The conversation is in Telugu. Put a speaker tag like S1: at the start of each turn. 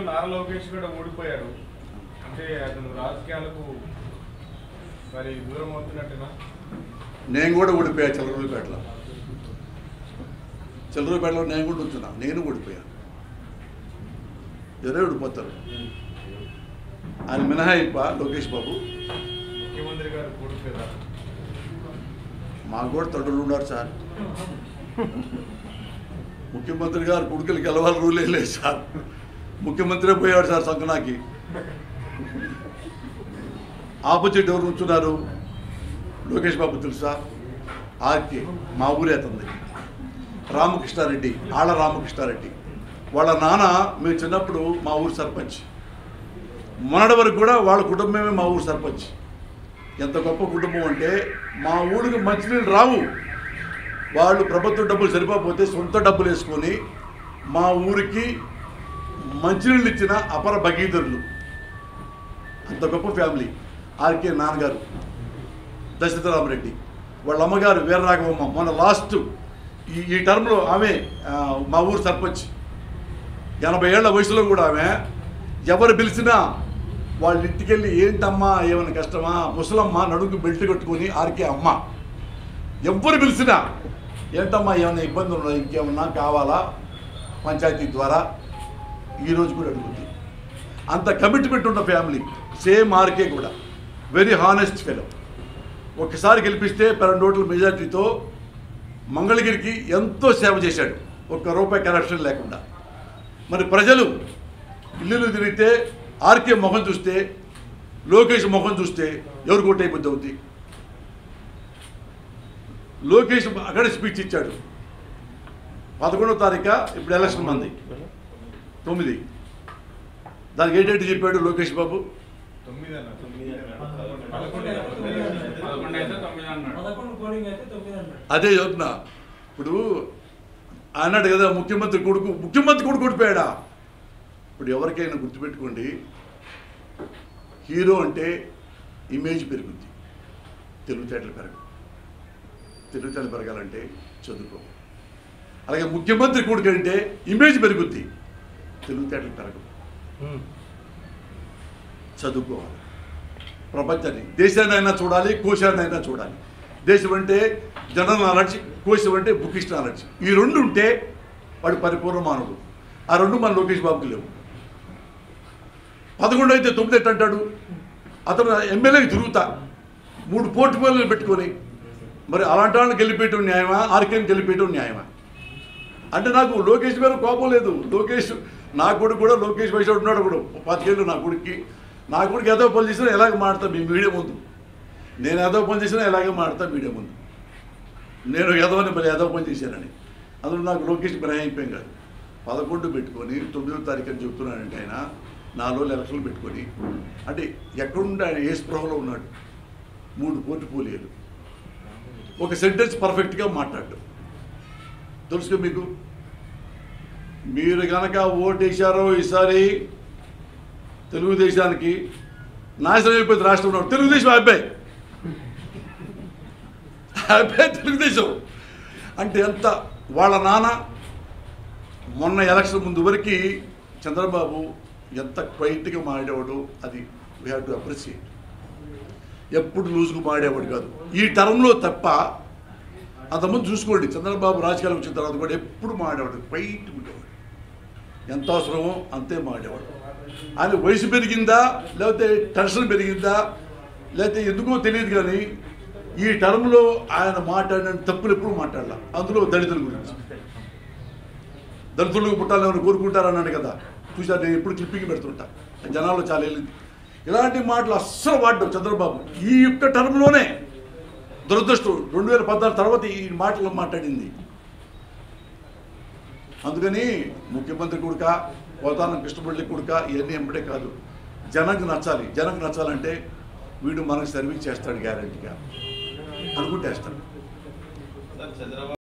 S1: నారా లోకేష్ కూడా ఓడిపోయాడు అంటే అతను రాజకీయాలకు మరి దూరం అవుతున్నట్టునా
S2: నేను కూడా ఓడిపోయా చిల్లరూపేటలో చిల్లరూపేటలో నేను కూడా ఉంచున్నా నేను ఓడిపోయా ఎవరే ఓడిపోతారు ఆయన మినహాయింప లోకేష్ బాబు
S1: ముఖ్యమంత్రి గారు ఓడిపోయారు
S2: మాకు కూడా తండ్రులు ఉన్నారు సార్ ముఖ్యమంత్రి గారు కొడుకులు గెలవాలి రూలే లేదు సార్ ముఖ్యమంత్రి పోయాడు సార్ సంకనాకి ఆపోజిట్ ఎవరు ఉంచున్నారు లోకేష్ బాబు తెలుసా ఆర్కే మా ఊరే అతనిది రామకృష్ణారెడ్డి ఆళ్ళ రామకృష్ణారెడ్డి వాళ్ళ నాన్న మేము చిన్నప్పుడు మా ఊరు సర్పంచ్ మొన్నటి వరకు కూడా వాళ్ళ కుటుంబమే మా ఊరు సర్పంచ్ ఎంత గొప్ప కుటుంబం అంటే మా ఊరికి మంచినీళ్ళు రావు వాళ్ళు ప్రభుత్వ డబ్బులు సరిపోతే సొంత డబ్బులు వేసుకొని మా ఊరికి మంచినీళ్ళు ఇచ్చిన అపర భగీధరులు అంత గొప్ప ఫ్యామిలీ ఆర్కే నాన్నగారు దశరథరామరెడ్డి వాళ్ళ అమ్మగారు వీరరాఘవమ్మ మొన్న లాస్ట్ ఈ ఈ టర్మ్లో ఆమె ఆ, మా ఊరు సర్పంచ్ ఎనభై ఏళ్ల వయసులో కూడా ఆమె ఎవరు పిలిచినా వాళ్ళ ఇంటికెళ్ళి ఏంటమ్మా ఏమైనా కష్టమా ముసలమ్మ నడుగు బెల్ట్ కట్టుకొని ఆర్కే అమ్మ ఎవ్వరు పిలిచినా ఏంటమ్మా ఏమైనా ఇబ్బందులు ఉన్నాయి ఇంకేమన్నా కావాలా పంచాయతీ ద్వారా ఈరోజు కూడా అడుగుతుంది అంత కమిట్మెంట్ ఉన్న ఫ్యామిలీ సేమ్ ఆర్కే కూడా వెరీ హానెస్ట్ ఫెలో ఒక్కసారి గెలిపిస్తే పన్నెండు ఓట్ల మెజార్టీతో మంగళగిరికి ఎంతో సేవ చేశాడు ఒక్క రూపాయి కరప్షన్ లేకుండా మరి ప్రజలు ఇల్లు తిరిగితే ఆర్కే ముఖం చూస్తే లోకేష్ ముఖం చూస్తే ఎవరు కొట్టయిపోద్ది అవుద్ది లోకేష్ అక్కడ స్పీచ్ ఇచ్చాడు పదకొండవ తారీఖు ఇప్పుడు ఎలక్షన్ మంది తొమ్మిది దానికి ఏంటంటే చెప్పాడు లోకేష్ బాబు
S1: తొమ్మిది అన్న
S3: తొమ్మిది అన్నాడు.
S1: పదకొండు
S4: పదకొండు అయితే తొమ్మిది అన్నాడు
S3: పదకొండు పోలింగ్ అయితే తొమ్మిది అన్నాడు
S2: అదే చెప్తున్నా ఇప్పుడు అన్నాడు కదా ముఖ్యమంత్రి కొడుకు ముఖ్యమంత్రి కొడుకు ఓడిపోయాడా ఇప్పుడు ఎవరికైనా గుర్తుపెట్టుకోండి హీరో అంటే ఇమేజ్ పెరుగుద్ది తెలివితేటలు పెరగవు తెలివితేటలు పెరగాలంటే చదువుకో అలాగే ముఖ్యమంత్రి కొడుకు అంటే ఇమేజ్ పెరుగుద్ది తెలివితేటలు పెరగవు చదువుకోవాలి ప్రపంచాన్ని దేశాన్నైనా చూడాలి కోశాన్నైనా చూడాలి దేశం అంటే జనరల్ నాలెడ్జ్ కోశం అంటే బుకిష్ నాలెడ్జ్ ఈ రెండు ఉంటే వాడు పరిపూర్ణ మానవుడు ఆ రెండు మన లోకేష్ బాబుకి లేవు పదకొండు అయితే తొమ్మిది ఎట్ట అంటాడు అతను ఎమ్మెల్యేకి తిరుగుతా మూడు పోర్టుఫోలియోలు పెట్టుకొని మరి అలాంటి వాళ్ళని గెలిపేయటం న్యాయమా ఆర్కేని గెలిపేయటం న్యాయమా అంటే నాకు లోకేష్ మీద కోపం లేదు లోకేష్ నా కొడుకు కూడా లోకేష్ వయసు ఉన్నాడు కూడా పాతికేళ్ళు నా కొడుక్కి నా కొడుకు ఏదో పని చేసినా ఎలాగ మాడతా మీ మీడియా ముందు నేను ఏదో పని చేసినా ఎలాగే మాడతా మీడియా ముందు నేను ఏదోని మరి ఏదో పని చేశానని అందులో నాకు లోకేష్ మినహాయింపేం కాదు పదకొండు పెట్టుకొని తొమ్మిదో తారీఖు అని చెప్తున్నానంటే ఆయన నాలుగు రోజులు ఎలక్షన్లు పెట్టుకొని అంటే ఎక్కడుండి ఆయన ఏ స్పృహలో ఉన్నాడు మూడు పోర్టుపోలియోలు ఒక సెంటెన్స్ పర్ఫెక్ట్గా మాట్లాడు తెలుసు మీకు మీరు గనక ఓటేశారో ఈసారి తెలుగుదేశానికి నాశనం అయిపోయింది రాష్ట్రంలో తెలుగుదేశం అబ్బాయి అబ్బాయి తెలుగుదేశం అంటే ఎంత వాళ్ళ నాన్న మొన్న ఎలక్షన్ ముందు వరకు చంద్రబాబు ఎంత క్వైట్గా మాడేవాడు అది వీ హ్యావ్ టు అప్రిషియేట్ ఎప్పుడు లూజ్గా మాడేవాడు కాదు ఈ టర్మ్లో తప్ప అంతకుముందు చూసుకోండి చంద్రబాబు రాజకీయాలకు వచ్చిన తర్వాత కూడా ఎప్పుడు మాడేవాడు క్వైట్ ఉండేవాడు ఎంత అవసరమో అంతే మాడేవాడు ఆయన వయసు పెరిగిందా లేకపోతే టెన్షన్ పెరిగిందా లేకపోతే ఎందుకో తెలియదు కానీ ఈ టర్మ్లో ఆయన మాట్లాడిన తప్పులు ఎప్పుడు మాట్లాడాల అందులో దళితుల గురించి దళితులకు పుట్టాలని కోరుకుంటారన్నాడు కదా చూసారు నేను ఎప్పుడు క్లిప్పింగ్ పెడుతుంటా జనాల్లో చాలా వెళ్ళింది ఇలాంటి మాటలు అస్సలు వాడడం చంద్రబాబు ఈ యొక్క టర్మ్లోనే దురదృష్టం రెండు వేల పద్నాలుగు తర్వాత ఈ మాటలు మాట్లాడింది అందుకని ముఖ్యమంత్రి కొడుక పోతాన కృష్ణపల్లి కొడుక ఇవన్నీ ఎంబడే కాదు జనకు నచ్చాలి జనకు నచ్చాలంటే వీడు మనకు సర్వీస్ చేస్తాడు గ్యారంటీగా అనుకుంటేస్తాడు
S5: సార్ చంద్రబాబు